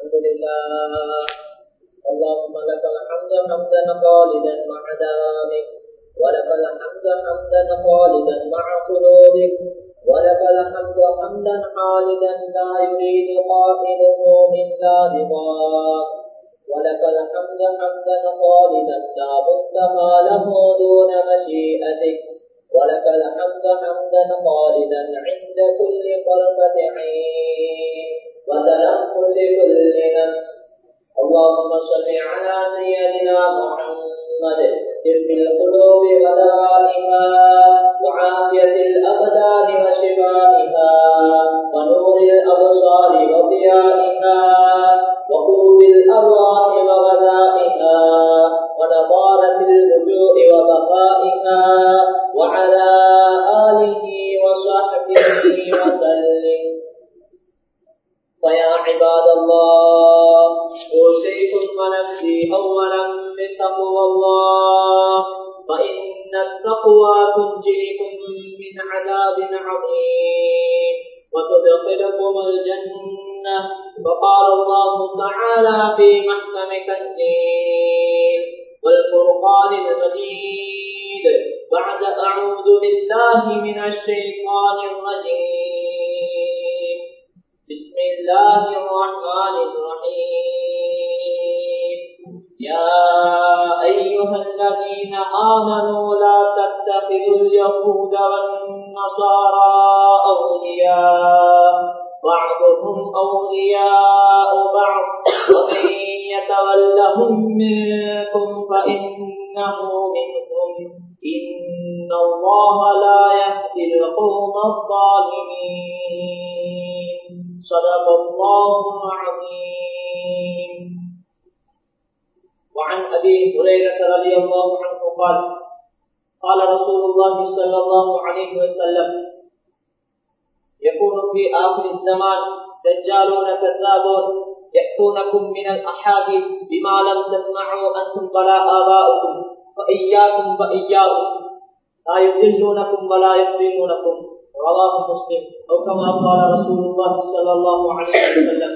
الحمد لله اللهم لك الحمد حمدا خالدا مع دوامك ولك الحمد حمدا خالدا مع خلودك ولك الحمد حمدا خالدا لا يريد قائله إلا رضاك ولك الحمد حمدا خالدا لا منتهى له دون مشيئتك ولك الحمد حمدا خالدا عند كل طرفة عين وتنفس كل نفس اللهم صل على سيدنا محمد طب القلوب ودوائها وعافية الأبدان وشفائها ونور الأبصار وضيائها وقود الأرواح وغذائها ونضارة الوجوه وبقائها وعلى آله وصحبه وسلم فيا عباد الله أوصيكم ونفسي أولا بتقوى الله فإن التقوى تنجيكم من عذاب عظيم وتدخلكم الجنة وقال الله تعالى في محكم تنزيل والفرقان المجيد بعد أعوذ بالله من الشيطان الرجيم بسم الله الرحمن الرحيم يا أيها الذين آمنوا لا تتخذوا اليهود والنصارى أولياء بعضهم أولياء بعض ومن يتولهم منكم فإنه منهم إن الله لا يهدي القوم الظالمين صدق الله العظيم وعن أبي هريرة رضي الله عنه قال قال رسول الله صلى الله عليه وسلم يكون في آخر الزمان دجالون كذابون يأتونكم من الأحاديث بما لم تسمعوا أنتم ولا آباؤكم فإياكم فإياكم لا يضلونكم ولا يفتنونكم رواه مسلم أو كما قال رسول الله صلى الله عليه وسلم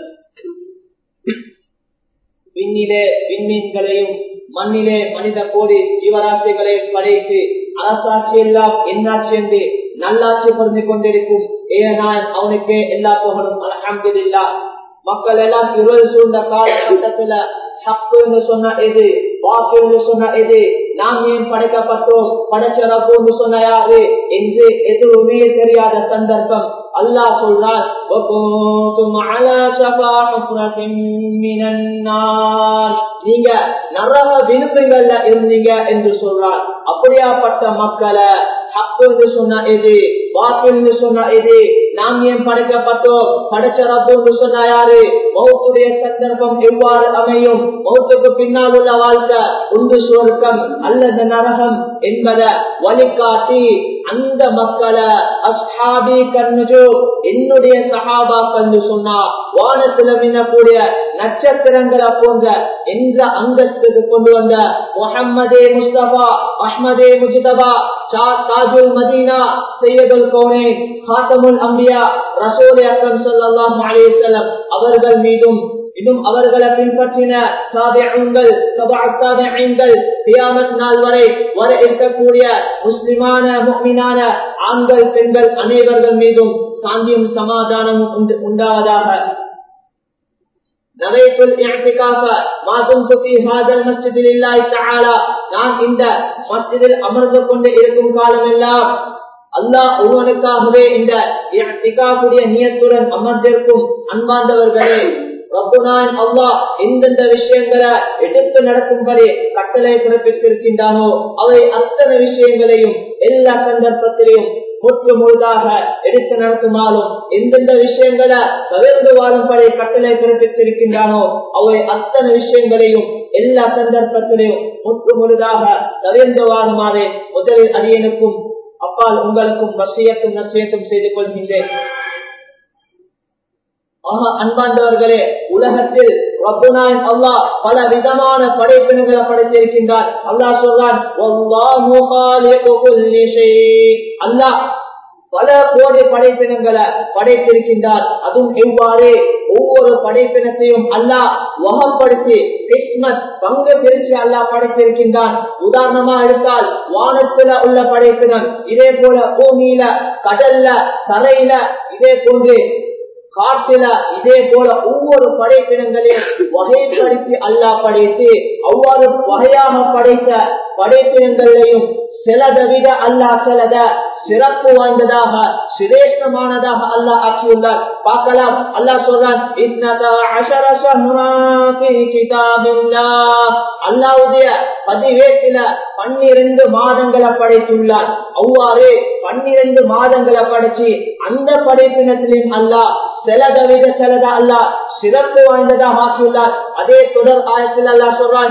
விண்ணிலே விண்மீன்களையும் மண்ணிலே மனித கோடி ஜீவராசிகளையும் படைத்து அரசாட்சி எல்லாம் என்னாட்சி என்று நல்லாட்சி பொருந்தி கொண்டிருக்கும் ஏனான் அவனுக்கே எல்லா புகழும் அலமதுல்லா மக்கள் எல்லாம் இருள் சூழ்ந்த காலகட்டத்துல ஹக்குன்னு சொன்ன எது வாக்குன்னு சொன்ன எது நாம் ஏன் படைக்கப்பட்டோம் படைச்ச ரப்புன்னு சொன்ன யாரு என்று எதுவுமே தெரியாத சந்தர்ப்பம் அல்லாஹ் சொல்றான் நீங்க நரக விருப்பங்கள்ல இருந்தீங்க என்று சொல்றான் அப்படியாப்பட்ட மக்களை ஹக்கு சொன்ன எது வாக்கு சொன்ன எது நாம் ஏன் படைக்கப்பட்டோம் படைச்ச ரப்பு சொன்ன யாரு மௌத்துடைய சந்தர்ப்பம் எவ்வாறு அமையும் மௌத்துக்கு பின்னால் உள்ள வாழ்க்கை உண்டு சுவர்க்கம் அல்லது நரகம் என்பதை வழிகாட்டி அந்த மக்களை அஸ்ஹாபி கண்ணுஜோ என்னுடைய சஹாபாக்கள் சொன்னா வானத்துல மின்னக்கூடிய நட்சத்திரங்களை போன்ற என்ற அந்தஸ்துக்கு கொண்டு வந்த முகம்மதே முஸ்தபா அஹ்மதே முஜிதபா தாஜுல் மதீனா சையதுல் கௌனே ஹாத்தமுல் அம்பியா ரசூல் அக்கம் ஸல்லல்லாஹு அலைஹி வஸல்லம் அவர்கள் மீதும் இன்னும் அவர்களை பின்பற்றின சாபியங்கள் சபாத்தாபியங்கள் கியாமத் நாள் வரை வர இருக்கக்கூடிய முஸ்லிமான முக்மினான ஆண்கள் பெண்கள் அனைவர்கள் மீதும் சாந்தியும் சமாதானமும் உண்டாவதாக نويت الاعتكاف ما دمت في هذا المسجد لله تعالى நான் இந்த மஸ்ஜிதில் அமர்ந்து கொண்டு இருக்கும் காலமெல்லாம் அல்லாஹ் ஒருவனுக்காகவே இந்த இஹ்திகாஃபுடைய நியத்துடன் அமர்ந்திருக்கும் அன்பார்ந்தவர்களே ரப்புனான் அல்லாஹ் எந்தெந்த விஷயங்களை எடுத்து நடக்கும்படி கட்டளை பிறப்பித்திருக்கின்றானோ அவை அத்தனை விஷயங்களையும் எல்லா சந்தர்ப்பத்திலையும் முற்று முழுதாக எடுத்து நடத்துமாலும் எந்தெந்த விஷயங்களை தவிர்த்து வாழும்படி கட்டளை பிறப்பித்திருக்கின்றானோ அவை அத்தனை விஷயங்களையும் எல்லா சந்தர்ப்பத்திலையும் முற்று முழுதாக தவிர்த்து வாழுமாறு முதலில் அரியனுக்கும் அப்பால் உங்களுக்கும் வசியத்தும் நசியத்தும் செய்து கொள்கின்றேன் ஆக அன்பாண்டவர்களே உலகத்தில் ரப்புனாய் அல்லாஹ் பல விதமான படைப்பினங்களை படைத்திருக்கின்றார் அல்லாஹ் சொல்றான் அல்லாஹ் பல கோடி படைப்பினங்களை படைத்திருக்கின்றார் அதுவும் எவ்வாறு ஒவ்வொரு படைப்பினத்தையும் அல்லாஹ் வகப்படுத்தி கிஸ்மத் பங்கு பிரிச்சு அல்லாஹ் படைத்திருக்கின்றான் உதாரணமா எடுத்தால் வானத்துல உள்ள படைப்பினம் இதே போல பூமியில கடல்ல தரையில இதே போன்று காட்டில இதே போல ஒவ்வொரு படைப்பினங்களையும் வகைப்படுத்தி அல்லாஹ் படைத்து அவ்வாறு வகையாக படைத்த படைப்பினங்களையும் சிலதை விட அல்லாஹ் சிலத சிறப்பு வாய்ந்ததாக சிரேஷ்டமானதாக அல்லாஹ் ஆக்கியுள்ளார் பார்க்கலாம் அல்லாஹ் சொல்றான் அல்லாவுடைய பதிவேட்டில பன்னிரண்டு மாதங்களை படைத்துள்ளார் அவ்வாறு பன்னிரண்டு மாதங்களை படைச்சு அந்த படைப்பினத்திலும் அல்லாஹ் செலத விட செலத அல்லாஹ் சிறப்பு வாய்ந்ததாக ஆக்கியுள்ளார் அதே தொடர் ஆயத்தில் அல்லாஹ் சொல்றான்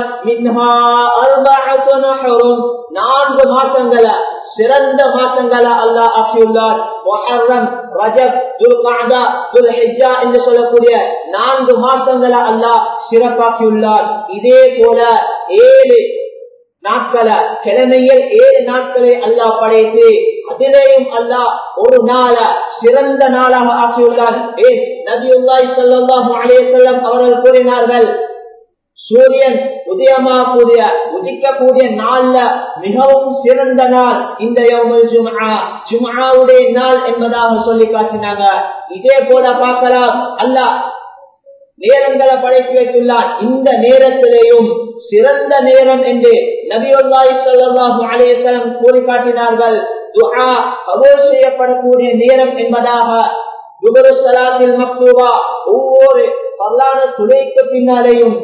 நான்கு மாசங்களை சிறந்த மாசங்களை அல்லாஹ் ஆக்கியுள்ளார் மொஹர்ரம் ரஜப் துல்காதா துல்ஹிஜா என்று சொல்லக்கூடிய நான்கு மாசங்களை அல்லாஹ் சிறப்பாக்கியுள்ளார் இதே போல ஏழு நாட்களை கிழமையில் ஏழு நாட்களை அல்லாஹ் படைத்து அதிலேயும் அல்லாஹ் ஒரு நாள சிறந்த நாளாக ஆக்கியுள்ளார் ஏன் நபியுல்லாய் சல்லாஹு அலேசல்லம் அவர்கள் கூறினார்கள் சூரியன் உதயமாகக்கூடிய உதிக்கக்கூடிய நாள்ல மிகவும் சிறந்த நாள் இந்த யோமல் ஜும்ஆ ஜும்ஆவுடைய நாள் என்பதாக சொல்லி காட்டினாங்க இதே போல பார்க்கலாம் அல்லாஹ் நேரங்களை படைத்து வைத்துள்ளார் இந்த நேரத்திலேயும் சிறந்த நேரம் என்று நபியுல்லாய் சல்லாஹு அலேசலம் கூறி காட்டினார்கள் துஆ கபூல் செய்யப்படக்கூடிய நேரம் என்பதாக துபருசலாத்தில் மக்தூபா ஒவ்வொரு பல்லான துணைக்கு பின்னாலேயும்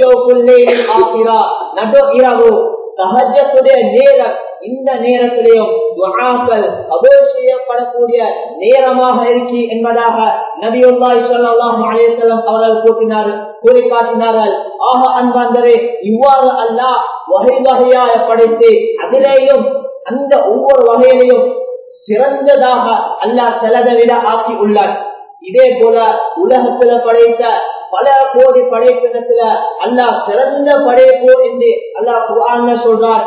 நடு இரவு சகஜத்துடைய நேரம் இந்த நேரத்திலேயும் துஆக்கள் கபூல் செய்யப்படக்கூடிய நேரமாக இருக்கு என்பதாக நபியுல்லாஹி ஸல்லல்லாஹு அலைஹி வஸல்லம் அவர்கள் கூட்டினார் கூறி காட்டினார்கள் ஆக அன்பாந்தரே இவ்வாறு அல்லாஹ் வகை வகையாக படைத்து அதிலேயும் அந்த ஒவ்வொரு வகையிலையும் சிறந்ததாக அல்லாஹ் சிலதை விட ஆக்கி உள்ளார் இதே போல உலகத்துல படைத்த பல கோடி படைப்பினத்துல அல்லாஹ் சிறந்த படைப்பு என்று அல்லாஹ் குரான் சொல்றார்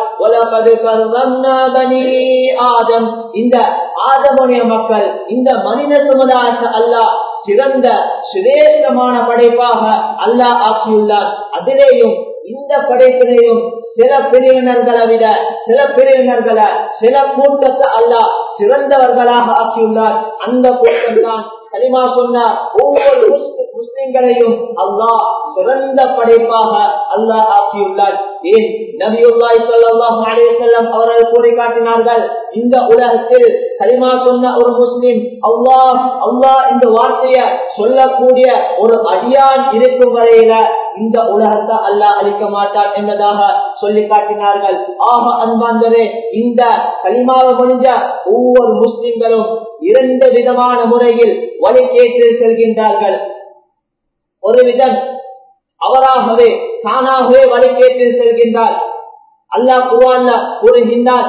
ஆதம் இந்த ஆதமுடைய மக்கள் இந்த மனித சமுதாயத்தை அல்லாஹ் சிறந்த சிரேஷ்டமான படைப்பாக அல்லாஹ் ஆக்கியுள்ளார் அதிலேயும் இந்த படைப்பினையும் சில பிரிவினர்களை விட சில பிரிவினர்களை சில கூட்டத்தை அல்லாஹ் சிறந்தவர்களாக ஆக்கியுள்ளார் அந்த கூட்டம் தான் கலிமா சொன்ன ஒவ்வொரு முஸ்லிம்களையும் அல்லாஹ் சிறந்த படைப்பாக அல்லாஹ் ஆக்கியுள்ளார் ஏன் நபியுல்லாய் ஸல்லல்லாஹு அலைஹி வஸல்லம் அவர்கள் கூறி காட்டினார்கள் இந்த உலகத்தில் கலிமா சொன்ன ஒரு முஸ்லிம் அல்லாஹ் அல்லாஹ் இந்த வார்த்தையை சொல்லக்கூடிய ஒரு அடியான் இருக்கும் வரையில இந்த உலகத்தை அல்லாஹ் அழிக்க மாட்டான் என்பதாக சொல்லி காட்டினார்கள் ஆக அன்பாந்தரே இந்த கலிமாவை முடிஞ்ச ஒவ்வொரு முஸ்லிம்களும் இரண்டு விதமான முறையில் வழி கேட்டு செல்கின்றார்கள் ஒரு விதம் அவராகவே தானாகவே வழி கேட்டு செல்கின்றார் அல்லாஹ் குர்ஆன்ல கூறுகின்றார்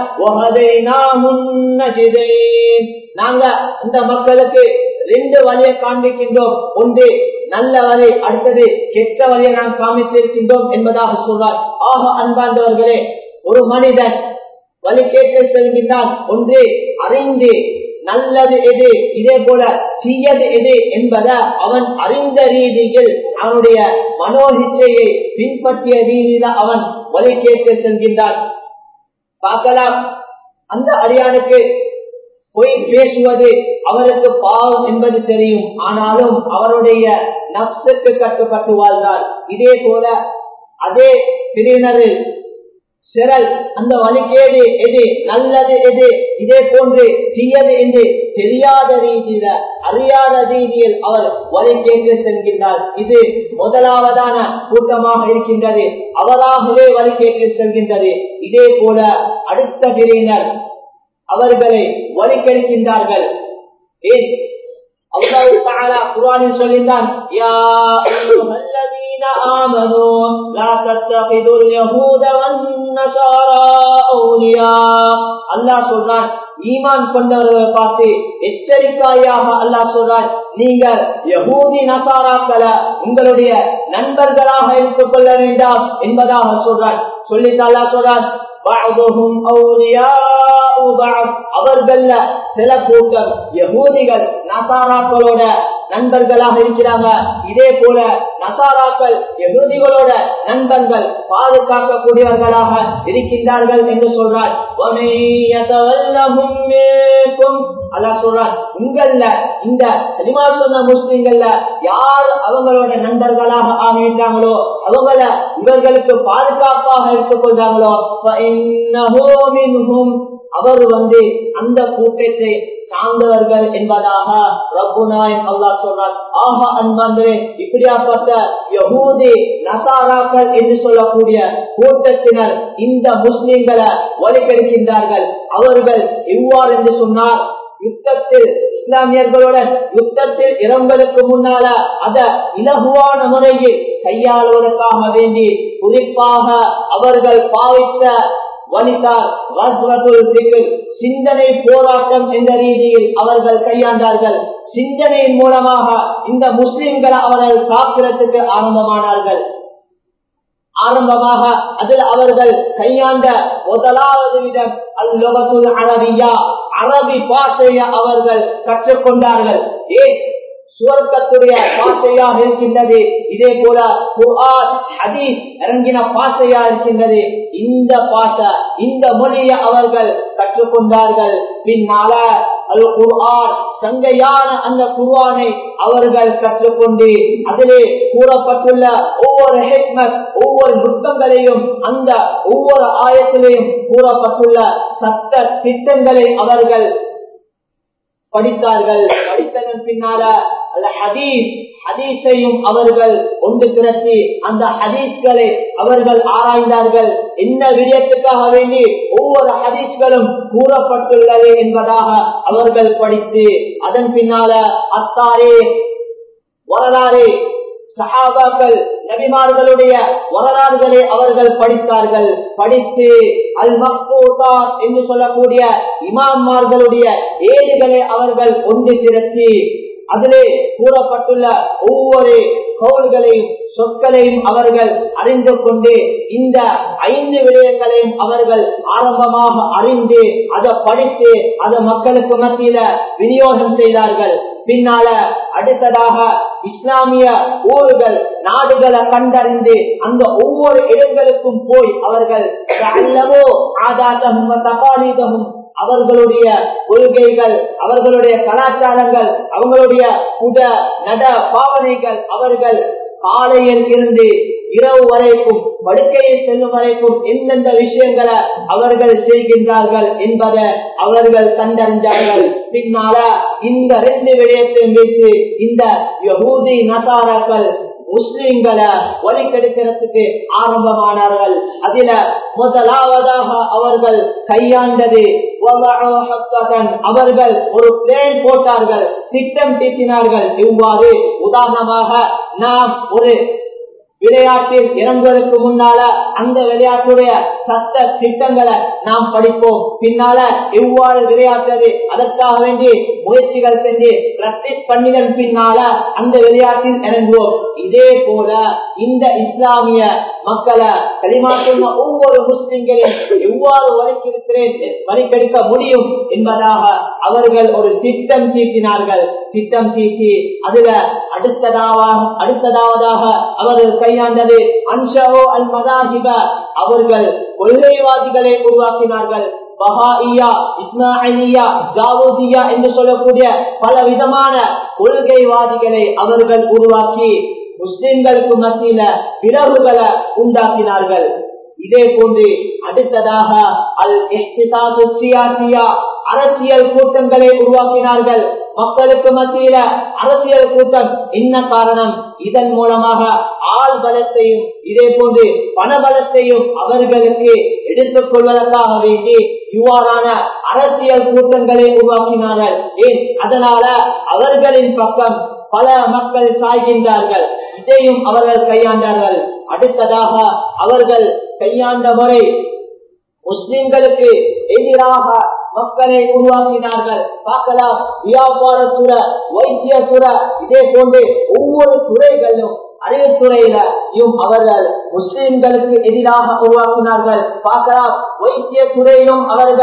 நாங்க இந்த மக்களுக்கு ரெண்டு வழியை காண்பிக்கின்றோம் ஒன்று நல்ல வழி அடுத்தது கெட்ட வழியை நாம் காமித்திருக்கின்றோம் என்பதாக சொல்றார் ஆக அன்பார்ந்தவர்களே ஒரு மனிதன் வழி கேட்டு செல்கின்றான் ஒன்று அறிந்து நல்லது எது இதே போல தீயது எது என்பதை அவன் அறிந்த ரீதியில் அவனுடைய மனோஹிச்சையை பின்பற்றிய ரீதியில அவன் வழி கேட்டு செல்கின்றான் பார்க்கலாம் அந்த அடியானுக்கு பொய் பேசுவது அவருக்கு பாவம் என்பது தெரியும் ஆனாலும் அவருடைய நப்சுக்கு கட்டுப்பட்டு வாழ்ந்தார் இதே போல அதே பிரிவினரில் சிறல் அந்த வழிகேடு எது நல்லது எது இதே போன்று தீயது என்று தெரியாத ரீதியில அறியாத ரீதியில் அவர் வழி கேட்டு செல்கின்றார் இது முதலாவதான கூட்டமாக இருக்கின்றது அவராகவே வழி கேட்டு செல்கின்றது இதே போல அடுத்த பிரிவினர் அவர்களை வழி கெடுக்கின்றார்கள் ஏன் அல்லாஹ் தஆலா குர்ஆனில் சொல்லினான் யா அய்யுஹல்லதீன ஆமனூ லா தத்தகிதுல் யஹூத வன் நஸாரா அவுலியா அல்லாஹ் சொல்றான் ஈமான் கொண்டவர்களை பார்த்து எச்சரிக்கையாக அல்லாஹ் சொல்றான் நீங்கள் யகூதி நசாராக்களை உங்களுடைய நண்பர்களாக எடுத்துக் கொள்ள வேண்டாம் என்பதாக சொல்றான் சொல்லிட்டு அல்லாஹ் சொல்றான் அவர்கள சில கூட்டம் யகூதிகள் நசாராக்களோட நண்பர்களாக இருக்கிறாங்க இதே போல நசாராக்கள் எகுதிகளோட நண்பர்கள் பாதுகாக்கக்கூடியவர்களாக இருக்கின்றார்கள் என்று சொல்றார் அல்லா சொல்றான் உங்கள இந்த சினிமா சொன்ன முஸ்லிம்கள்ல யார் அவங்களோட நண்பர்களாக ஆகின்றாங்களோ அவங்கள இவர்களுக்கு பாதுகாப்பாக இருக்க கொள்றாங்களோ அவர் வந்து அந்த கூட்டத்தை சார்ந்தவர்கள் என்பதாக ரப்புனாயம் அல்லாஹ் சொல்றார் ஆஹா அன்பர்களே இப்படியாப்பட்ட யகூதி நசாராக்கள் என்று சொல்லக்கூடிய கூட்டத்தினர் இந்த முஸ்லிம்களை வழிகெடுக்கின்றார்கள் அவர்கள் எவ்வாறு என்று சொன்னார் யுத்தத்தில் இஸ்லாமியர்களுடன் யுத்தத்தில் இறங்களுக்கு முன்னால அத இலகுவான முறையில் கையாளுவதற்காக வேண்டி குறிப்பாக அவர்கள் பாவித்த வலித்தார் சிந்தனை போராட்டம் என்ற ரீதியில் அவர்கள் கையாண்டார்கள் சிந்தனையின் மூலமாக இந்த முஸ்லிம்களை அவர்கள் காக்கிறதுக்கு ஆரம்பமானார்கள் ஆரம்பமாக அதில் அவர்கள் கையாண்ட முதலாவது விதம் அல்லவத்துல் அரபியா அரபி பாஷையை அவர்கள் கற்றுக்கொண்டார்கள் ஏன் சுவர்க்கத்துடைய பாஷையாக இருக்கின்றது இதே போல குர்ஆன் ஹதீஸ் இறங்கின பாஷையா இருக்கின்றது இந்த பாஷை இந்த மொழியை அவர்கள் கற்றுக்கொண்டார்கள் பின்னால அல் குர்ஆன் சங்கையான அந்த குர்ஆனை அவர்கள் கற்றுக்கொண்டு அதிலே கூறப்பட்டுள்ள ஒவ்வொரு ஹெக்மத் ஒவ்வொரு நுட்பங்களையும் அந்த ஒவ்வொரு ஆயத்திலையும் கூறப்பட்டுள்ள சட்ட திட்டங்களை அவர்கள் படித்தார்கள் படித்ததன் பின்னால அல்ல ஹதீஸ் ஹதீஸையும் அவர்கள் ஒன்று திரட்டி அந்த ஹதீஸ்களை அவர்கள் ஆராய்ந்தார்கள் என்ன விடயத்துக்காக வேண்டி ஒவ்வொரு ஹதீஸ்களும் கூறப்பட்டுள்ளது என்பதாக அவர்கள் படித்து அதன் பின்னால அத்தாரே வரலாறு சஹாபாக்கள் நபிமார்களுடைய வரலாறுகளை அவர்கள் படித்தார்கள் படித்து அல் மக்தூதா என்று சொல்லக்கூடிய இமாம்மார்களுடைய ஏடுகளை அவர்கள் ஒன்று திரட்டி அதிலே கூறப்பட்டுள்ள ஒவ்வொரு கவுல்களையும் சொற்களையும் அவர்கள் அறிந்து கொண்டு இந்த ஐந்து விடயங்களையும் அவர்கள் ஆரம்பமாக அறிந்து அதை படித்து அதை மக்களுக்கு மத்தியில விநியோகம் செய்தார்கள் பின்னால அடுத்ததாக இஸ்லாமிய ஊர்கள் நாடுகளை கண்டறிந்து அந்த ஒவ்வொரு இடங்களுக்கும் போய் அவர்கள் அல்லவோ ஆதாத்தமும் தபாலீதமும் அவர்களுடைய கொள்கைகள் அவர்களுடைய கலாச்சாரங்கள் அவங்களுடைய புத நட பாவனைகள் அவர்கள் காலையில் இருந்து இரவு வரைக்கும் படுக்கையில் செல்லும் வரைக்கும் எந்தெந்த விஷயங்களை அவர்கள் செய்கின்றார்கள் என்பதை அவர்கள் கண்டறிஞ்சார்கள் பின்னால இந்த ரெண்டு விடயத்தையும் வைத்து இந்த யகூதி நசாராக்கள் முஸ்லிம்களை ஒலி கெடுக்கிறதுக்கு ஆரம்பமானார்கள் அதுல முதலாவதாக அவர்கள் கையாண்டது அவர்கள் ஒரு பிளேன் போட்டார்கள் திட்டம் தீட்டினார்கள் இவ்வாறு உதாரணமாக நாம் ஒரு விளையாட்டில் இறங்குவதற்கு முன்னால அந்த விளையாட்டுடைய சட்ட திட்டங்களை நாம் படிப்போம் பின்னால எவ்வாறு விளையாட்டுறது அதற்காக வேண்டி முயற்சிகள் செஞ்சு பிராக்டிஸ் பண்ணிதன் பின்னால அந்த விளையாட்டில் இறங்குவோம் இதே போல இந்த இஸ்லாமிய மக்களை களிமாற்றும் ஒவ்வொரு முஸ்லிம்களையும் எவ்வாறு வலிக்கிருக்கிறேன் வலிக்கெடுக்க முடியும் என்பதாக அவர்கள் ஒரு திட்டம் தீட்டினார்கள் திட்டம் தீட்டி அதுல அடுத்ததாக அடுத்ததாவதாக அவர்கள் கையாண்டது அன்ஷோ அல் மதாஹிப அவர்கள் கொள்கைவாதிகளை உருவாக்கினார்கள் பஹாயியா இஸ்மாயிலியா ஜாவூதியா என்று சொல்லக்கூடிய பல விதமான கொள்கைவாதிகளை அவர்கள் உருவாக்கி முஸ்லிம்களுக்கு மத்தியில பிளவுகளை உண்டாக்கினார்கள் இதே போன்று அடுத்ததாக அல் சியாசியா அரசியல் கூட்டங்களை உருவாக்கினார்கள் மக்களுக்கு மத்தியில அரசியல் கூட்டம் என்ன காரணம் இதன் மூலமாக ஆள் பலத்தையும் இதே போன்று பண பலத்தையும் அவர்களுக்கு எடுத்துக் கொள்வதற்காக வேண்டி இவ்வாறான அரசியல் கூட்டங்களை உருவாக்கினார்கள் ஏன் அதனால அவர்களின் பக்கம் பல மக்கள் சாய்கின்றார்கள் இதையும் அவர்கள் கையாண்டார்கள் அடுத்ததாக அவர்கள் கையாண்ட முறை முஸ்லிம்களுக்கு எதிராக மக்களை உருவாக்கினார்கள் பார்க்கலாம் வியாபாரத்துறை வைத்தியத்துறை இதே போன்று ஒவ்வொரு துறைகளிலும் அறிவுத்துறையில அவர்கள் முஸ்லிம்களுக்கு எதிராக உருவாக்கினார்கள் பார்க்கலாம் வைத்திய துறையிலும் அவர்கள்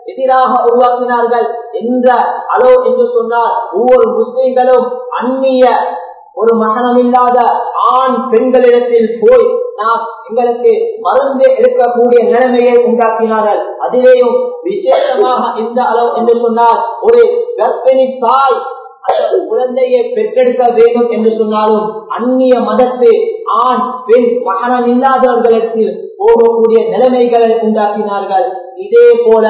எதிராக உருவாக்கினார்கள் என்ற அளவு என்று சொன்னால் ஒவ்வொரு முஸ்லிம்களும் அந்நிய ஒரு மகனமில்லாத ஆண் பெண்களிடத்தில் போய் நாம் எங்களுக்கு மருந்து எடுக்கக்கூடிய நிலைமையை உண்டாக்கினார்கள் அதிலேயும் விசேஷமாக இந்த அளவு என்று சொன்னால் ஒரு கர்ப்பிணி தாய் அந்த குழந்தையை பெற்றெடுக்க வேண்டும் என்று சொன்னாலும் அந்நிய மதத்து ஆண் பெண் மகனம் இல்லாதவர்களிடத்தில் போகக்கூடிய நிலைமைகளை உண்டாக்கினார்கள் இதே போல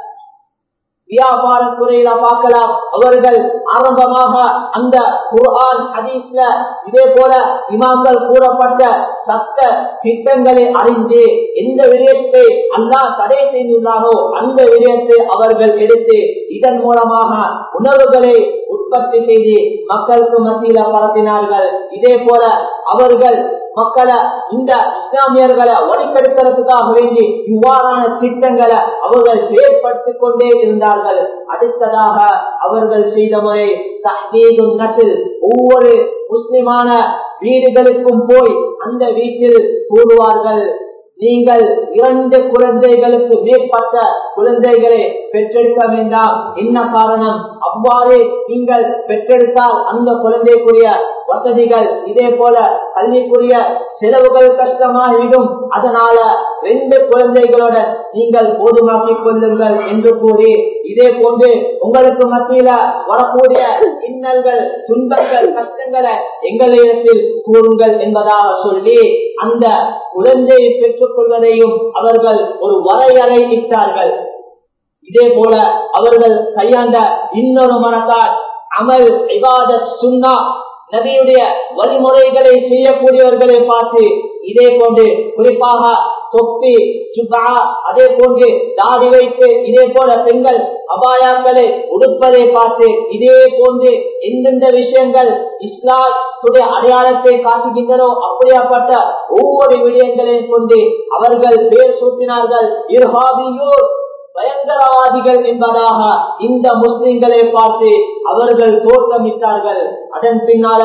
வியாபார துறையில பார்க்கலாம் அவர்கள் ஆரம்பமாக அந்த குர்ஆன் ஹதீஸ்ல இதே போல இமாம்கள் கூறப்பட்ட சட்ட திட்டங்களை அறிந்து எந்த விடயத்தை அல்லாஹ் தடை செய்துள்ளாரோ அந்த விடயத்தை அவர்கள் எடுத்து இதன் மூலமாக உணவுகளை உற்பத்தி செய்து மக்களுக்கு மத்தியில பரப்பினார்கள் இதே போல அவர்கள் மக்களை இந்த இஸ்லாமியர்களை வழிகெடுக்கிறதுக்காக வேண்டி இவ்வாறான திட்டங்களை அவர்கள் செயற்படுத்திக் கொண்டே இருந்தார்கள் அடுத்ததாக அவர்கள் செய்த முறை தஹ்தீதுன் நசில் ஒவ்வொரு முஸ்லிமான வீடுகளுக்கும் போய் அந்த வீட்டில் கூறுவார்கள் நீங்கள் இரண்டு குழந்தைகளுக்கு மேற்பட்ட குழந்தைகளை பெற்றெடுக்க வேண்டாம் என்ன காரணம் அவ்வாறு நீங்கள் பெற்றெடுத்தால் அந்த குழந்தைக்குரிய வசதிகள் இதே போல கல்விக்குரிய செலவுகள் கஷ்டமாகிவிடும் அதனால ரெண்டு குழந்தைகளோட நீங்கள் போதுமாக்கிக் கொள்ளுங்கள் என்று கூறி இதே போன்று உங்களுக்கு மத்தியில வரக்கூடிய இன்னல்கள் துன்பங்கள் கஷ்டங்களை எங்களிடத்தில் கூறுங்கள் என்பதாக சொல்லி அந்த குழந்தையை பெற்றுக் கொள்வதையும் அவர்கள் ஒரு வரையறை இட்டார்கள் இதே போல அவர்கள் கையாண்ட இன்னொரு மரத்தால் அமல் இவாத சுண்ணா நபியுடைய வழிமுறைகளை செய்யக்கூடியவர்களை பார்த்து இதே போன்று குறிப்பாக தொப்பி சுபா அதே போன்று தாடி வைத்து இதே போல பெண்கள் அபாயாக்களை உடுப்பதை பார்த்து இதே போன்று எந்தெந்த விஷயங்கள் இஸ்லாத்துடைய அடையாளத்தை காட்டுகின்றனோ அப்படியாப்பட்ட ஒவ்வொரு விடயங்களையும் கொண்டு அவர்கள் பேர் சூட்டினார்கள் இருஹாபியூர் பயங்கரவாதிகள் என்பதாக இந்த முஸ்லிம்களை பார்த்து அவர்கள் தோற்றமிட்டார்கள் அதன் பின்னால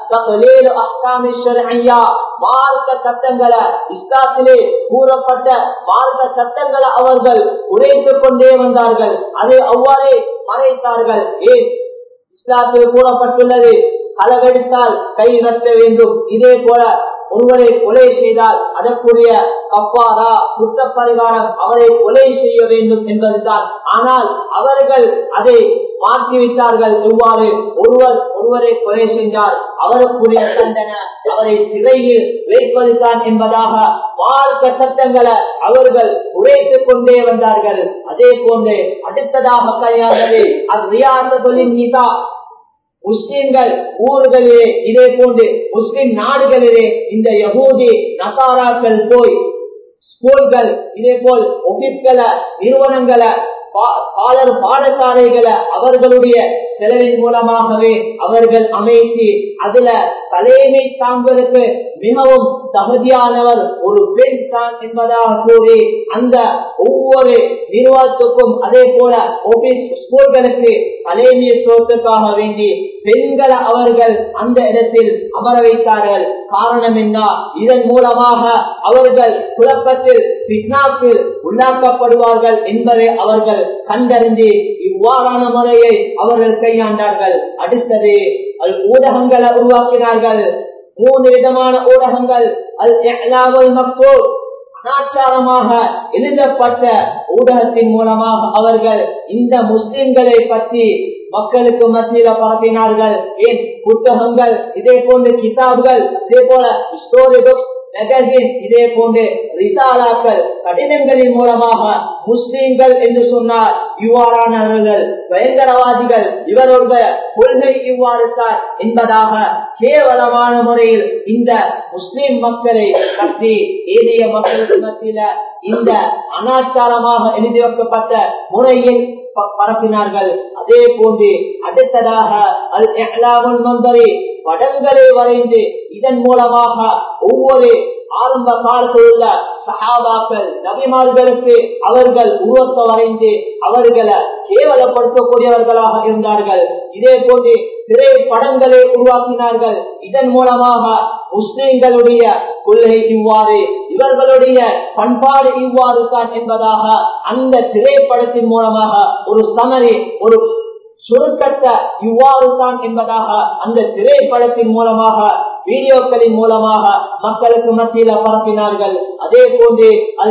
மார்க்க சட்டங்களை இஸ்லாத்திலே கூறப்பட்ட மார்க்க சட்டங்களை அவர்கள் உரைத்துக் கொண்டே வந்தார்கள் அதை அவ்வாறே மறைத்தார்கள் ஏன் இஸ்லாத்தில் கூறப்பட்டுள்ளது களவெடுத்தால் கை நட்ட வேண்டும் இதே போல ஒருவரை கொலை செய்தால் அதற்குரிய கப்பாரா குற்ற பரிகாரம் அவரை கொலை செய்ய வேண்டும் என்பதுதான் ஆனால் அவர்கள் அதை மாற்றிவிட்டார்கள் எவ்வாறு ஒருவர் ஒருவரை கொலை சென்றார் அவருக்குரிய தண்டனை அவரை சிறையில் வைப்பதுதான் என்பதாக மார்க்க சட்டங்களை அவர்கள் உரைத்துக் கொண்டே வந்தார்கள் அதே போன்று அடுத்ததாக கையாளது அவ்ரியாசகளின் நிதா முஸ்லிம்கள் ஊர்களிலே இதே போன்று முஸ்லிம் நாடுகளிலே இந்த யகூதி நசாராக்கள் போய் ஸ்கூல்கள் இதே போல் ஒபிஸ்களை நிறுவனங்களை பாலர் பாடசாலைகளை அவர்களுடைய செலவின் மூலமாகவே அவர்கள் அமைத்து அதுல தலைமை தாங்களுக்கு மிகவும் தகுதியானவர் ஒரு பெண் தான் என்பதாக கூறி அந்த ஒவ்வொரு நிறுவனத்துக்கும் அதே போல ஆபீஸ் ஸ்கூல்களுக்கு தலைமைத்துவத்துக்காக வேண்டி பெண்களை அவர்கள் அந்த இடத்தில் அமர வைத்தார்கள் காரணம் என்ன இதன் மூலமாக அவர்கள் குழப்பத்தில் பிட்னாக்கில் உள்ளாக்கப்படுவார்கள் என்பதை அவர்கள் கண்டறிந்து இவ்வாறான முறையை அவர்கள் கையாண்டார்கள் அடுத்தது அது ஊடகங்களை உருவாக்கினார்கள் மூன்று விதமான ஊடகங்கள் அல் எஹ்லாவல் மக்தூர் அனாச்சாரமாக எழுதப்பட்ட ஊடகத்தின் மூலமாக அவர்கள் இந்த முஸ்லிம்களை பற்றி மக்களுக்கு மத்தியில பரப்பினார்கள் ஏன் புத்தகங்கள் இதே போன்ற கிதாப்கள் இதே போல ஸ்டோரி புக்ஸ் மெகசின் இதே போன்று ரிசாலாக்கள் கடிதங்களின் மூலமாக முஸ்லீம்கள் என்று சொன்னார் இவ்வாறானவர்கள் பயங்கரவாதிகள் இவருடைய கொள்கை இவ்வாறு தான் என்பதாக கேவலமான முறையில் இந்த முஸ்லிம் மக்களை பற்றி ஏனைய மக்களுக்கு மத்தியில இந்த அனாச்சாரமாக எழுதி வைக்கப்பட்ட முறையில் பரப்பினார்கள் அதே போன்று அடுத்ததாக அல் எஹ்லாமுல் மம்பரி படங்களை வரைந்து இதன் மூலமாக ஒவ்வொரு ஆரம்ப காலத்தில் உள்ள சஹாபாக்கள் நபிமார்களுக்கு அவர்கள் உருவத்தை வரைந்து அவர்களை கேவலப்படுத்தக்கூடியவர்களாக இருந்தார்கள் இதே போன்று திரைப்படங்களை உருவாக்கினார்கள் இதன் மூலமாக முஸ்லிம்களுடைய கொள்கை இவ்வாறு இவர்களுடைய பண்பாடு இவ்வாறு தான் என்பதாக அந்த திரைப்படத்தின் மூலமாக ஒரு சமரி ஒரு சுருக்கத்தை இவ்வாறு தான் என்பதாக அந்த திரைப்படத்தின் மூலமாக வீடியோக்களின் மூலமாக மக்களுக்கு மத்தியில பரப்பினார்கள் அதே போன்று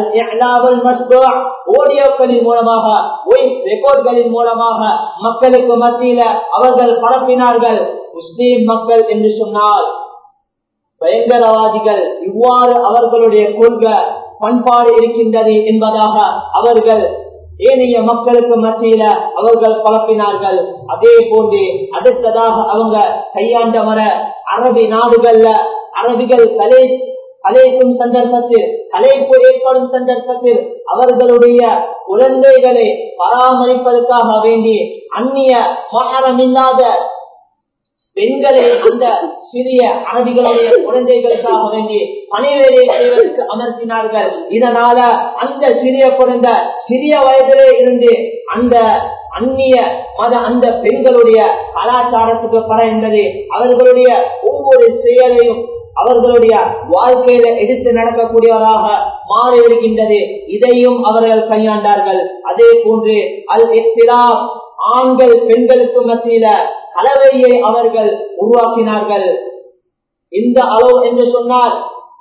ஆடியோக்களின் மூலமாக வாய்ஸ் ரெக்கார்ட்களின் மூலமாக மக்களுக்கு மத்தியில அவர்கள் பரப்பினார்கள் முஸ்லீம் மக்கள் என்று சொன்னால் பயங்கரவாதிகள் இவ்வாறு அவர்களுடைய கொள்கை பண்பாடு இருக்கின்றது என்பதாக அவர்கள் ஏனைய மக்களுக்கு மத்தியில அவர்கள் பரப்பினார்கள் அதே போன்று அடுத்ததாக அவங்க கையாண்ட மர அரபி நாடுகள்ல அரபிகள் கலை கலைக்கும் சந்தர்ப்பத்தில் கலைப்பு ஏற்படும் சந்தர்ப்பத்தில் அவர்களுடைய குழந்தைகளை பராமரிப்பதற்காக வேண்டி அந்நிய மாறமில்லாத பெண்களை அந்த சிறிய அரபிகளுடைய குழந்தைகளுக்காக வேண்டி பணிவேலை செய்வதற்கு அமர்த்தினார்கள் இதனால அந்த சிறிய குழந்தை சிறிய வயதிலே இருந்து அந்த அந்நிய மத அந்த பெண்களுடைய கலாச்சாரத்துக்கு பரந்தது அவர்களுடைய ஒவ்வொரு செயலையும் அவர்களுடைய வாழ்க்கையில எடுத்து நடக்கக்கூடியவராக மாறி வருகின்றது இதையும் அவர்கள் கையாண்டார்கள் அதே போன்று அல் எத்திராப் ஆண்கள் பெண்களுக்கு மத்தியில கலவையை அவர்கள் உருவாக்கினார்கள் இந்த அளவு என்று சொன்னால்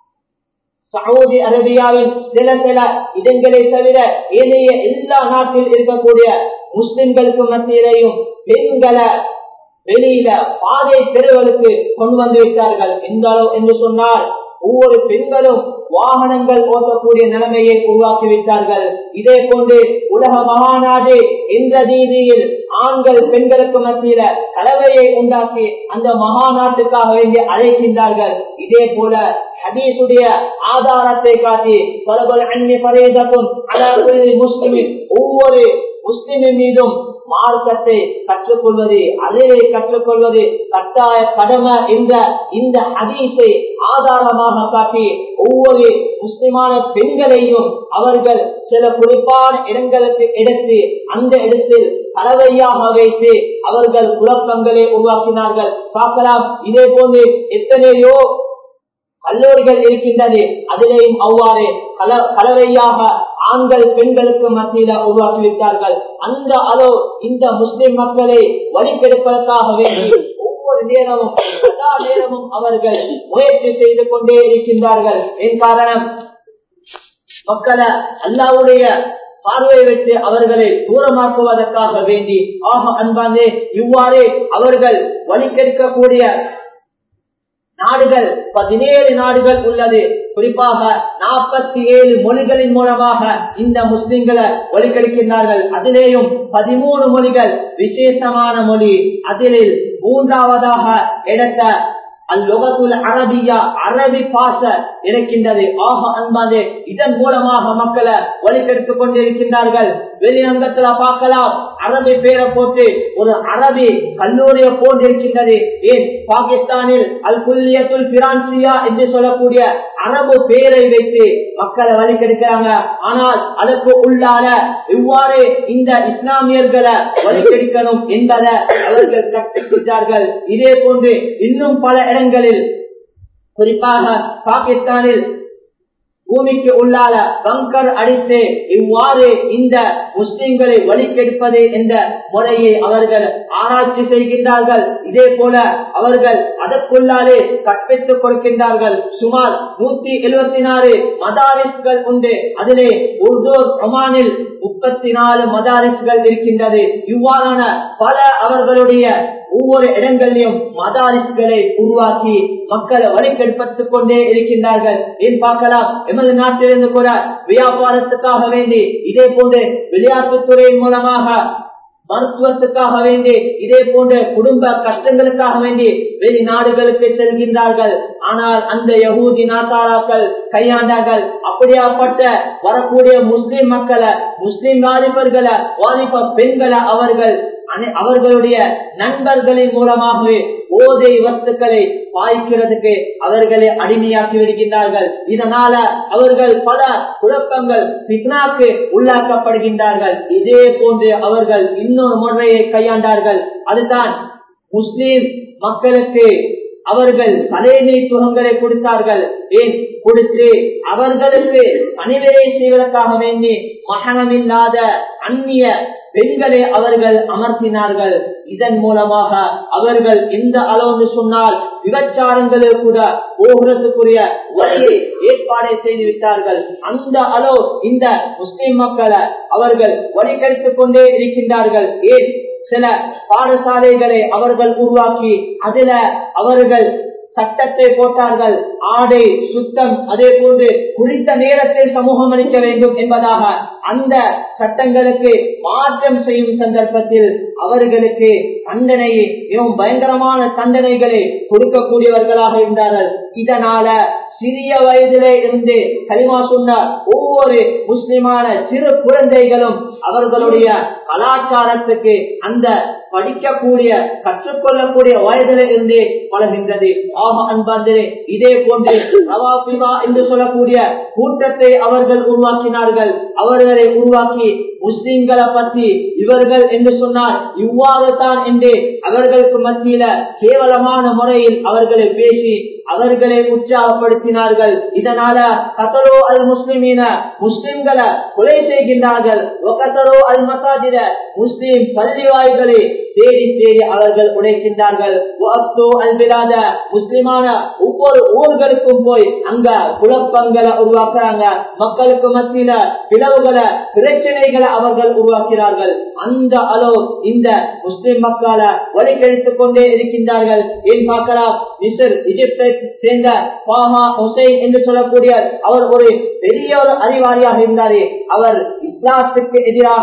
சவுதி அரேபியாவின் சில சில இடங்களை தவிர ஏனைய எல்லா நாட்டில் இருக்கக்கூடிய முஸ்லிம்களுக்கு மத்தியிலையும் பெண்களை வெளியில பாதை தெருவுகளுக்கு கொண்டு வந்து விட்டார்கள் எந்த அளவு என்று சொன்னால் ஒவ்வொரு பெண்களும் வாகனங்கள் ஓட்டக்கூடிய நிலைமையை உருவாக்கி விட்டார்கள் இதே போன்று உலக மகாநாடு என்ற ரீதியில் ஆண்கள் பெண்களுக்கு மத்தியில கலவையை உண்டாக்கி அந்த மகாநாட்டுக்காக வேண்டி அழைக்கின்றார்கள் இதே போல ஹதீசுடைய ஆதாரத்தை காட்டி பரவல் அந்நிய பரேதத்தும் அதாவது முஸ்லிமின் ஒவ்வொரு முஸ்லிமின் மீதும் மார்க்கத்தை கற்றுக்கொள்வது அதிலே கற்றுக்கொள்வது கட்டாய கடமை என்ற இந்த ஹதீஸை ஆதாரமாக காட்டி ஒவ்வொரு முஸ்லிமான பெண்களையும் அவர்கள் சில குறிப்பான இடங்களுக்கு எடுத்து அந்த இடத்தில் கலவையாக வைத்து அவர்கள் குழப்பங்களை உருவாக்கினார்கள் பார்க்கலாம் இதே போன்று எத்தனையோ கல்லூரிகள் இருக்கின்றது அதிலேயும் அவ்வாறு கல கலவையாக ஆண்கள் பெண்களுக்கு மத்தியில உருவாக்கிவிட்டார்கள் அந்த அளவு இந்த முஸ்லிம் மக்களை வழிபெடுப்பதற்காக வேண்டி ஒவ்வொரு நேரமும் எல்லா நேரமும் அவர்கள் முயற்சி செய்து கொண்டே இருக்கின்றார்கள் என் காரணம் மக்களை அல்லாவுடைய பார்வையை விட்டு அவர்களை தூரமாக்குவதற்காக வேண்டி ஆக அன்பானே இவ்வாறு அவர்கள் வழிகெடுக்கக்கூடிய நாடுகள் பதினேழு நாடுகள் உள்ளது குறிப்பாக நாற்பத்தி ஏழு மொழிகளின் மூலமாக இந்த முஸ்லிம்களை ஒலிக்கெடுக்கின்றார்கள் அதிலேயும் பதிமூணு மொழிகள் விசேஷமான மொழி அதில் மூன்றாவதாக எடுத்த அல்லொகத்துல் அரபியா அரபி பாச இருக்கின்றது ஆக அன்பாது இதன் மூலமாக மக்களை வழிகெடுத்துக் கொண்டிருக்கின்றார்கள் வெளியங்கத்துல பார்க்கலாம் அரபி பேரை போட்டு ஒரு அரபி கல்லூரியை போன்றிருக்கின்றது ஏன் பாகிஸ்தானில் அல் குல்லியத்துல் பிரான்சியா என்று சொல்லக்கூடிய அரபு பேரை வைத்து மக்களை வழிகெடுக்கிறாங்க ஆனால் அதற்கு உள்ளால இவ்வாறு இந்த இஸ்லாமியர்களை வழிகெடுக்கணும் என்பதை அவர்கள் கற்றுக்கிட்டார்கள் இதே போன்று இன்னும் பல இடங்களில் குறிப்பாக பாகிஸ்தானில் பூமிக்கு உள்ளால பங்கர் அடித்து இவ்வாறு இந்த முஸ்லிம்களை வழிகெடுப்பது என்ற முறையை அவர்கள் ஆராய்ச்சி செய்கின்றார்கள் இதே போல அவர்கள் அதற்குள்ளாலே கற்பித்துக் கொடுக்கின்றார்கள் சுமார் நூத்தி எழுபத்தி நாலு மதாரிஸ்கள் உண்டு அதிலே உருது ஒமானில் முப்பத்தி நாலு மதாரிஸ்கள் இருக்கின்றது இவ்வாறான பல அவர்களுடைய ஒவ்வொரு இடங்களிலும் மதாரிஸ்களை உருவாக்கி மக்களை வழிகெடுப்பத்துக் கொண்டே இருக்கின்றார்கள் ஏன் பார்க்கலாம் எமது நாட்டிலிருந்து கூட வியாபாரத்துக்காக வேண்டி இதே போன்று விளையாட்டுத்துறையின் மூலமாக மருத்துவத்துக்காக வேண்டி இதே போன்ற குடும்ப கஷ்டங்களுக்காக வேண்டி வெளிநாடுகளுக்கு செல்கின்றார்கள் ஆனால் அந்த யகூதி நாசாராக்கள் கையாண்டார்கள் அப்படியாப்பட்ட வரக்கூடிய முஸ்லிம் மக்களை முஸ்லிம் வாலிபர்களை வாலிப பெண்களை அவர்கள் அவர்களுடைய நண்பர்களின் மூலமாகவே போதை வஸ்துக்களை பாய்க்கிறதுக்கு அவர்களை அடிமையாக்கி விடுகின்றார்கள் இதனால அவர்கள் பல குழப்பங்கள் பிக்னாக்கு உள்ளாக்கப்படுகின்றார்கள் இதே போன்று அவர்கள் இன்னொரு முறையை கையாண்டார்கள் அதுதான் முஸ்லிம் மக்களுக்கு அவர்கள் தலைநீத்துவங்களை கொடுத்தார்கள் ஏன் கொடுத்து அவர்களுக்கு பணிவிடை செய்வதற்காக வேண்டி மகனமில்லாத அந்நிய பெண்களை அவர்கள் அமர்த்தினார்கள் இதன் மூலமாக அவர்கள் எந்த அளவு சொன்னால் விபச்சாரங்களில் கூட போகிறதுக்குரிய வழியை ஏற்பாடை செய்து விட்டார்கள் அந்த அளவு இந்த முஸ்லிம் மக்களை அவர்கள் வழிகடித்துக் கொண்டே இருக்கின்றார்கள் ஏன் சில பாடசாலைகளை அவர்கள் உருவாக்கி அதில அவர்கள் சட்டத்தை போட்டார்கள் ஆடை சுத்தம் அதே போன்று குறித்த நேரத்தில் சமூகம் அளிக்க வேண்டும் என்பதாக அந்த சட்டங்களுக்கு மாற்றம் செய்யும் சந்தர்ப்பத்தில் அவர்களுக்கு தண்டனையை மிகவும் பயங்கரமான தண்டனைகளை கொடுக்கக்கூடியவர்களாக இருந்தார்கள் இதனால சிறிய வயதிலே இருந்து கலிமா சொன்ன ஒவ்வொரு முஸ்லிமான சிறு குழந்தைகளும் அவர்களுடைய கலாச்சாரத்துக்கு அந்த படிக்கக்கூடிய கற்றுக்கொள்ளக்கூடிய வயதில இருந்தே பழகின்றது ஆக அன்பாந்தரே இதே போன்று நவாபிதா என்று சொல்லக்கூடிய கூட்டத்தை அவர்கள் உருவாக்கினார்கள் அவர்களை உருவாக்கி முஸ்லிம்களை பற்றி இவர்கள் என்று சொன்னால் இவ்வாறு தான் என்று அவர்களுக்கு மத்தியில கேவலமான முறையில் அவர்களை பேசி அவர்களை உற்சாகப்படுத்தினார்கள் இதனால கத்தலோ அல் முஸ்லிமீன முஸ்லிம்களை கொலை செய்கின்றார்கள் ஒகத்தலோ அல் மசாஜித முஸ்லிம் பள்ளிவாய்களை தேடி தேடி அவர்கள் உழைக்கின்றார்கள் அல்பிலாத முஸ்லிமான ஒவ்வொரு ஊர்களுக்கும் போய் அங்க குழப்பங்களை உருவாக்குறாங்க மக்களுக்கு மத்தியில பிளவுகளை பிரச்சனைகளை அவர்கள் உருவாக்கிறார்கள் அந்த அளவு இந்த முஸ்லிம் மக்களை வழிகெடுத்துக் கொண்டே இருக்கின்றார்கள் ஏன் பார்க்கலாம் மிஸ்டர் இஜிப்தை சேர்ந்த பாமா ஹுசைன் என்று சொல்லக்கூடிய அவர் ஒரு பெரிய ஒரு அறிவாளியாக இருந்தாரே அவர் இஸ்லாத்துக்கு எதிராக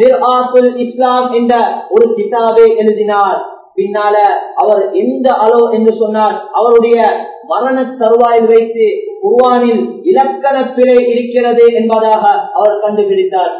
இஸ்லாம் என்ற ஒரு கிதாபை எழுதினார் பின்னால அவர் எந்த அளவு என்று சொன்னார் அவருடைய மரண தருவாயில் வைத்து குர்வானில் இலக்கண பிழை இருக்கிறது என்பதாக அவர் கண்டுபிடித்தார்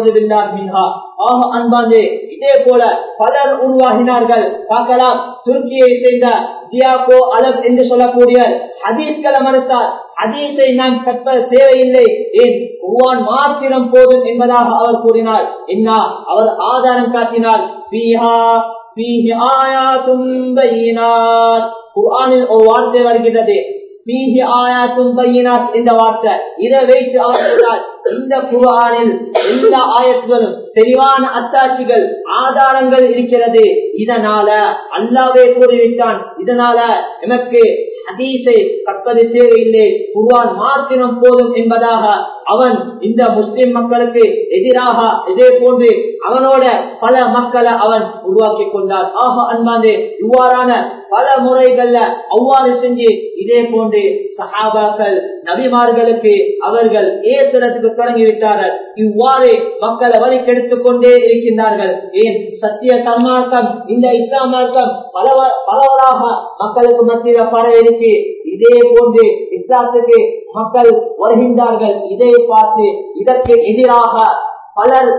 ஆக அன்பாந்தே இதே போல பலர் உருவாகினார்கள் பார்க்கலாம் துருக்கியை சேர்ந்த தியாகோ அலப் என்று சொல்லக்கூடிய ஹதீஸ்களை மறுத்தார் ஹதீஸை நாம் கற்ப தேவையில்லை ஏன் குர்வான் மாத்திரம் போதும் என்பதாக அவர் கூறினார் என்ன அவர் ஆதாரம் காட்டினார் குர்ஆனில் ஒரு வார்த்தை வருகிறது இந்த வார்த்தை இதை வைத்து அவர் சொன்னார் இந்த குரானில் எல்லா ஆயத்துகளும் தெளிவான அத்தாட்சிகள் ஆதாரங்கள் இருக்கிறது இதனால அல்லாவே கூறிவிட்டான் இதனால எனக்கு ஹதீஸை கற்பது தேவையில்லை குர்ஆன் மாத்திரம் போதும் என்பதாக அவன் இந்த முஸ்லிம் மக்களுக்கு எதிராக இதே போன்று அவனோட பல மக்களை அவன் உருவாக்கி கொண்டார் ஆக அன்பாந்தே இவ்வாறான பல முறைகள்ல அவ்வாறு செஞ்சு இதே போன்று சஹாபாக்கள் நபிமார்களுக்கு அவர்கள் ஏசுறதுக்கு தொடங்கிவிட்டார்கள் இவ்வாறு மக்களை வழி கெடுத்துக் கொண்டே இருக்கின்றார்கள் ஏன் சத்திய சன்மார்க்கம் இந்த இஸ்லாம் மார்க்கம் பலவ பரவலாக மக்களுக்கு மத்தியில் பரவிருக்கு இதே போன்று இஸ்லாத்துக்கு மக்கள் வருகின்றார்கள் இதை பார்த்து இதற்கு எதிராக பலர்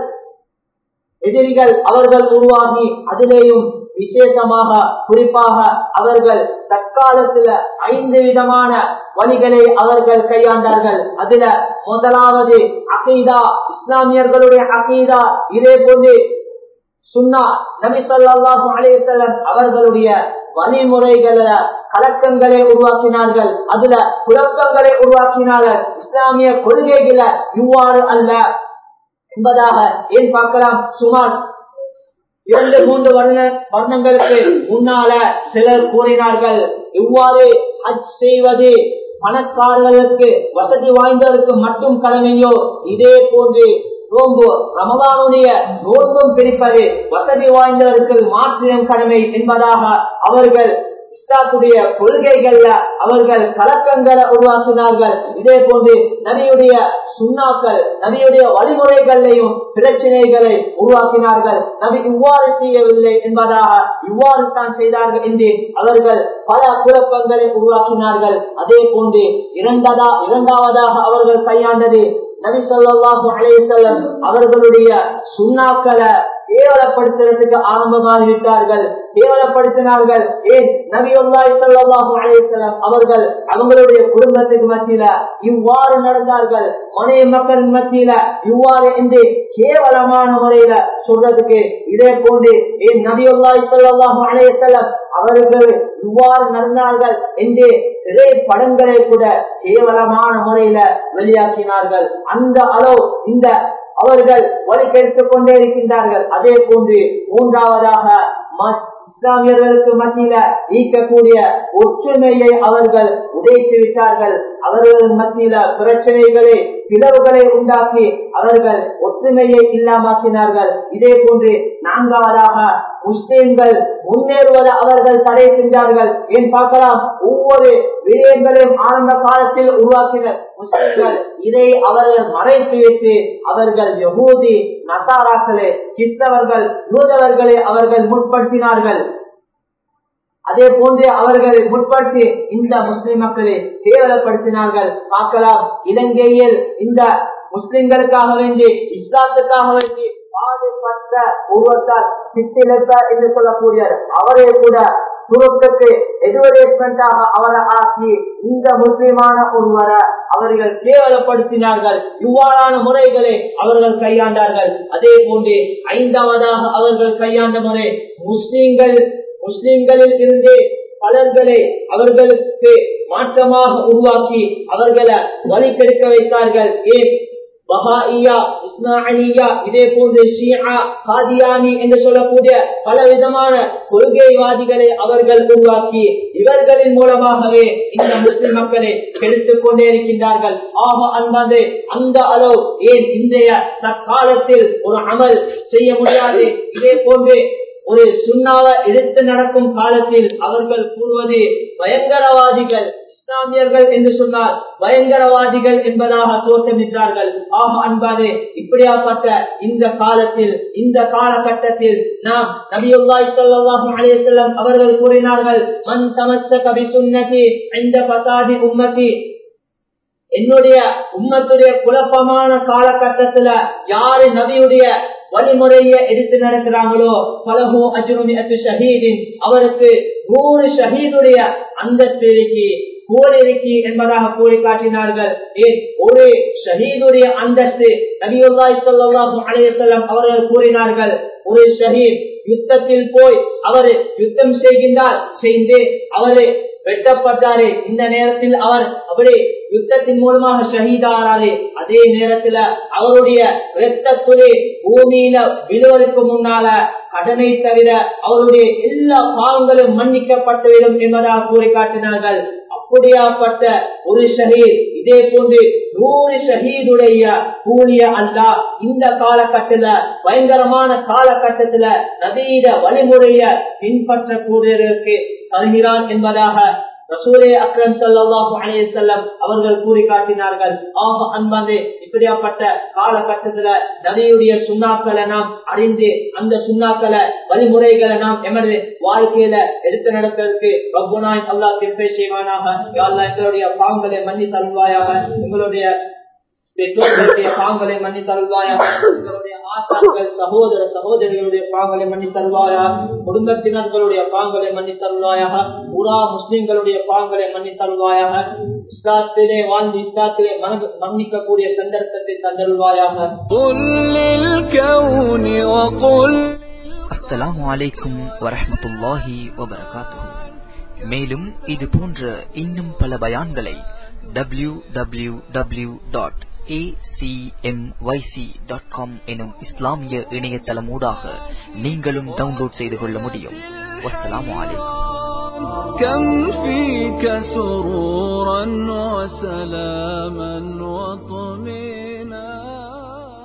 எதிரிகள் அவர்கள் உருவாகி அதிலேயும் விசேஷமாக குறிப்பாக அவர்கள் தற்காலத்துல ஐந்து விதமான வழிகளை அவர்கள் கையாண்டார்கள் அதுல முதலாவது அகீதா இஸ்லாமியர்களுடைய அகீதா இதே போன்று சுன்னா நபி சொல்லாஹு அலையம் அவர்களுடைய வழிமுறைகள கலக்கங்களை உருவாக்கினார்கள் அதுல குழப்பங்களை உருவாக்கினார்கள் இஸ்லாமிய கொள்கைகளை இவ்வாறு அல்ல என்பதாக ஏன் பார்க்கலாம் சுமார் இரண்டு மூன்று வருட வருடங்களுக்கு முன்னால சிலர் கூறினார்கள் இவ்வாறு ஹஜ் செய்வது பணக்காரர்களுக்கு வசதி வாய்ந்தவருக்கு மட்டும் கடமையோ இதே போன்று நோன்பு ரமதானுடைய நோன்பும் பிடிப்பது வசதி வாய்ந்தவருக்கு மாற்றியம் கடமை என்பதாக அவர்கள் இஸ்லாத்துடைய கொள்கைகள்ல அவர்கள் கலக்கங்களை உருவாக்கினார்கள் இதே போன்று நபியுடைய சுண்ணாக்கள் நபியுடைய வழிமுறைகளையும் பிரச்சனைகளை உருவாக்கினார்கள் நபி இவ்வாறு செய்யவில்லை என்பதாக இவ்வாறு தான் செய்தார்கள் என்று அவர்கள் பல குழப்பங்களை உருவாக்கினார்கள் அதே போன்று இரண்டதா இரண்டாவதாக அவர்கள் கையாண்டது நபி சொல்லாஹு அலேசல்லம் அவர்களுடைய சுண்ணாக்களை கேவலப்படுத்துறதுக்கு ஆரம்பமாகிவிட்டார்கள் கேவலப்படுத்தினார்கள் ஏன் நபியுல்லாய் ஸல்லல்லாஹு அலைஹி வஸல்லம் அவர்கள் அவங்களுடைய குடும்பத்துக்கு மத்தியில இவ்வாறு நடந்தார்கள் மனைவி மக்கள் மத்தியில இவ்வாறு என்று கேவலமான முறையில சொல்றதுக்கு இதே போன்று ஏன் நபியுல்லாய் ஸல்லல்லாஹு அலைஹி வஸல்லம் அவர்கள் இவ்வாறு நடந்தார்கள் என்று திரை படங்களை கூட கேவலமான முறையில வெளியாக்கினார்கள் அந்த அளவு இந்த அவர்கள் வழிகெடுத்துக் கொண்டே இருக்கின்றார்கள் அதே போன்று மூன்றாவதாக ம- இஸ்லாமியர்களுக்கு மத்தியில ஈக்கக்கூடிய ஒற்றுமையை அவர்கள் உடைத்து விட்டார்கள் அவர்கள் மத்தியில பிரச்சனைகளை பிளவுகளை உண்டாக்கி அவர்கள் ஒற்றுமையை இல்லாமாக்கினார்கள் இதே போன்று நான்காவதாக முஸ்லிம்கள் முன்னேறுவதை அவர்கள் தடை செஞ்சார்கள் ஏன் பார்க்கலாம் ஒவ்வொரு விடயங்களையும் ஆரம்ப காலத்தில் உருவாக்கினர் முஸ்லிம்கள் இதை அவர்கள் மறைத்து வைத்து அவர்கள் யகூதி நசாராக்களே கிறிஸ்தவர்கள் யூதவர்களை அவர்கள் முற்படுத்தினார்கள் அதே போன்று அவர்கள் முற்படுத்தி இந்த முஸ்லிம் மக்களை கேவலப்படுத்தினார்கள் பார்க்கலாம் இலங்கையில் இந்த முஸ்லிம்களுக்காக வேண்டி இஸ்லாத்துக்காக வேண்டி பாடுபட்ட ஒருவத்தால் சித்திலத்த என்று சொல்லக்கூடிய அவரே கூட சுருக்கத்துக்கு எதுவரேஸ்மெண்டாக அவரை ஆக்கி இந்த முஸ்லிமான ஒருவரை அவர்கள் கேவலப்படுத்தினார்கள் இவ்வாறான முறைகளை அவர்கள் கையாண்டார்கள் அதே போன்று ஐந்தாவதாக அவர்கள் கையாண்ட முறை முஸ்லிம்கள் முஸ்லிம்களில் இருந்து பலர்களை அவர்களுக்கு மாற்றமாக உருவாக்கி அவர்களை வழி கெடுக்க வைத்தார்கள் ஏன் பஹாயியா இஸ்மாயிலியா இதே போன்று ஷியா காதியானி என்று சொல்லக்கூடிய பல விதமான கொள்கைவாதிகளை அவர்கள் உருவாக்கி இவர்களின் மூலமாகவே இந்த முஸ்லிம் மக்களை கெடுத்துக் கொண்டே இருக்கின்றார்கள் ஆக அன்பது அந்த அளவு ஏன் இன்றைய தற்காலத்தில் ஒரு அமல் செய்ய முடியாது இதே போன்று ஒரு சுண்ணாவ எடுத்து நடக்கும் காலத்தில் அவர்கள் கூறுவது பயங்கரவாதிகள் இஸ்லாமியர்கள் என்று சொன்னால் பயங்கரவாதிகள் என்பதாக தோற்றமிட்டார்கள் ஆக அன்பாதே இப்படியாப்பட்ட இந்த காலத்தில் இந்த காலகட்டத்தில் நாம் நபியுல்லாஹி ஸல்லல்லாஹு அலைஹி வஸல்லம் அவர்கள் கூறினார்கள் மன் தமஸ்ஸக பிசுன்னதி இந்த பசாதி உம்மதி என்னுடைய உம்மத்துடைய குழப்பமான காலகட்டத்துல யாரு நபியுடைய வழிமுறையை எடுத்து நடக்கிறாங்களோ பலஹோ அஜுனி அத்து ஷஹீதின் அவருக்கு நூறு ஷஹீதுடைய அந்தஸ்து இருக்கி கூலி இருக்கி என்பதாக கூறி காட்டினார்கள் ஏன் ஒரு ஷஹீதுடைய அந்தஸ்து நபியுல்லாஹி ஸல்லல்லாஹு அலைஹி வஸல்லம் அவர்கள் கூறினார்கள் ஒரு ஷஹீத் யுத்தத்தில் போய் அவர் யுத்தம் செய்கின்றார் செய்து அவரு வெட்டப்பட்டாரு இந்த நேரத்தில் அவர் அப்படி யுத்தத்தின் மூலமாக ஷஹீதாராரு அதே நேரத்துல அவருடைய இரத்த துளி பூமியில விழுவதற்கு முன்னால கடனை தவிர அவருடைய எல்லா பாவங்களும் மன்னிக்கப்பட்டுவிடும் என்பதாக கூறி காட்டினார்கள் அப்படியாப்பட்ட ஒரு ஷஹீத் இதே போன்று நூறு ஷஹீதுடைய கூலிய அல்லா இந்த காலகட்டத்துல பயங்கரமான காலகட்டத்துல நதீத வழிமுறைய பின்பற்றக்கூடியதற்கு தருகிறான் என்பதாக ரசூலே அக்ரம் சல்லாஹூ அலையம் அவர்கள் கூறி காட்டினார்கள் ஆக அன்பாந்து இப்படியாப்பட்ட காலகட்டத்துல நதியுடைய சுண்ணாக்களை நாம் அறிந்து அந்த சுண்ணாக்களை வழிமுறைகளை நாம் எமது வாழ்க்கையில எடுத்து நடக்கிறதுக்கு ரப்புனாய் அல்லா திருப்பை செய்வானாக யாழ்லா எங்களுடைய பாவங்களை மன்னி தருவாயாக எங்களுடைய பெற்றோர்களுடைய பாவங்களை மன்னி தருவாயா எங்களுடைய ஆசாக்கள் சகோதர சகோதரிகளுடைய பாவங்களை மன்னி தருவாயா குடும்பத்தினர்களுடைய பாவங்களை மன்னி தருவாயாக புறா முஸ்லிம்களுடைய பாவங்களை மன்னி தருவாயாக இஸ்லாத்திலே வாழ்ந்து இஸ்லாத்திலே மன்னிக்கக்கூடிய சந்தர்ப்பத்தை தந்தருவாயாக அஸ்ஸலாமு அலைக்கும் வரஹ்மத்துல்லாஹி வபரகாத்துஹு மேலும் இது போன்ற இன்னும் பல பயான்களை W W W dot acmyc.com எனும் இஸ்லாமிய இணையதளமூடாக நீங்களும் டவுன்லோட் செய்து கொள்ள முடியும் வஸ்ஸலாமு அலைக்கும் كم فيك سرورا وسلاما وطمئنا